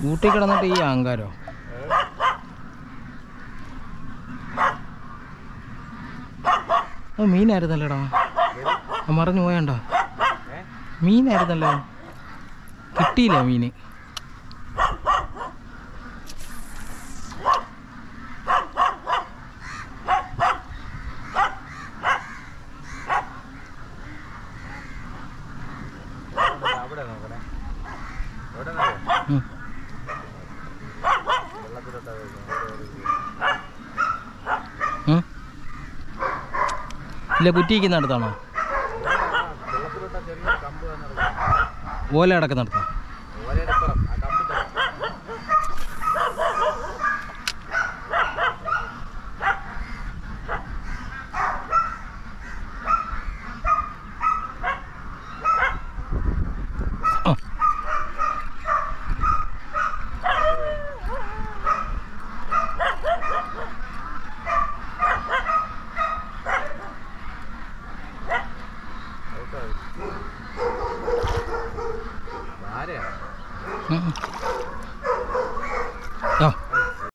കൂട്ടി കിടന്നിട്ട് ഈ അഹങ്കാരോ അത് മീനായിരുന്നല്ലേടാ ആ മറിഞ്ഞു പോയണ്ട മീനായിരുന്നല്ലോ കിട്ടിയില്ല മീന് അവിടെ നോക്കണേ എവിടെ ഉം. വെള്ളത്തിലോട്ടാ ഉം? ഇല്ല കുറ്റിയിരിക്കുന്നിടത്താണോ വെള്ളത്തിലോട്ടാ ചെറിയ കമ്പ് വന്നിറങ്ങി ഓല അടക്കുന്നിടത്താ ഓരയുടെ ഇപ്പുറം ആ കമ്പിന്റെ ആ. ആരെയാ ഉം, ഉം.